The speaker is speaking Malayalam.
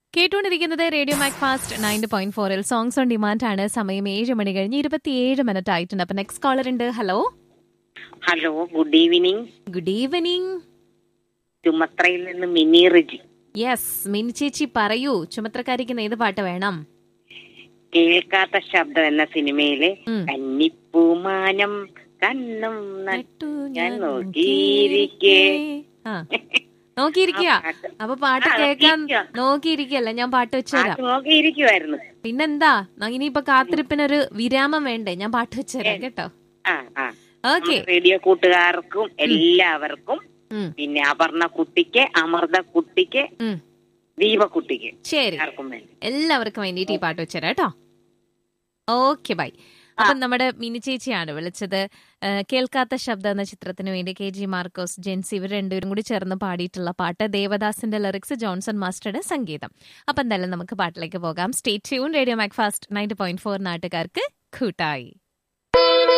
കേട്ടുകൊണ്ടിരിക്കുന്നത് radio MACFAST nine point ഫോറിൽ സോങ്സ് ഓൺ ഡിമാൻഡ് ആണ് സമയം ഏഴ് മണി കഴിഞ്ഞ് ഇരുപത്തിയേഴ് മിനിറ്റ് ആയിട്ടുണ്ട് അപ്പൊ നെക്സ്റ്റ് കോളർ ഉണ്ട് hello hello good evening good evening ചുമത്രയിൽ നിന്ന് മിനി റിജി യെസ് മിനി ചേച്ചി പറയൂ ചുമത്രക്കാരിക്ക് ഏത് പാട്ട് വേണം കേൾക്കാത്ത ശബ്ദം എന്ന സിനിമയിലെ ഉം. കന്നിപ്പൂമാനം കണ്ണും ന- നട്ടു ഞാൻ നോക്കിയിരിക്കെ. ആ നോക്കിയിരിക്കുക ആ പാട്ട്. അപ്പൊ പാട്ട് ആ, കേൾക്കാൻ നോക്കിയിരിക്കുക. നോക്കിയിരിക്കല്ല ഞാൻ പാട്ട് വെച്ചുതരാം പാട്ട് നോക്കിയിരിക്കുവായിരുന്നു പിന്നെന്താ ന- ഇനിയിപ്പൊ കാത്തിരിപ്പിനൊരു വിരാമം വേണ്ടേ ഞാൻ പാട്ട് വെച്ചുതരാം കേട്ടോ ആ ആ ഓക്കെ നമ്മുടെ റേഡിയോ കൂട്ടുകാർക്കും എല്ലാവർക്കും പിന്നെ അപർണ കുട്ടിക്ക് അമൃത കുട്ടിക്ക് ദീപക്കുട്ടിക്ക് ശരി എല്ലാവർക്കും വേണ്ടി എല്ലാവർക്കും വേണ്ടിയിട്ട് ഈ പാട്ട് വെച്ചുതരാം കേട്ടോ ഓക്കെ ബൈ അപ്പം നമ്മുടെ മിനി ചേച്ചിയാണ് വിളിച്ചത് ആ, കേൾക്കാത്ത ശബ്ദം എന്ന ചിത്രത്തിന് വേണ്ടി കെ ജി മാർക്കോസ് ജെൻസി ഇവർ രണ്ടുപേരും കൂടി ചേർന്ന് പാടിയിട്ടുള്ള പാട്ട് ദേവദാസിന്റെ ലിറിക്സ് ജോൺസൺ മാസ്റ്ററുടെ സംഗീതം അപ്പം എന്തായാലും നമുക്ക് പാട്ടിലേക്ക് പോകാം stay tuned radio MACFAST ninety point four നാട്ടുകാർക്ക് കൂട്ടായി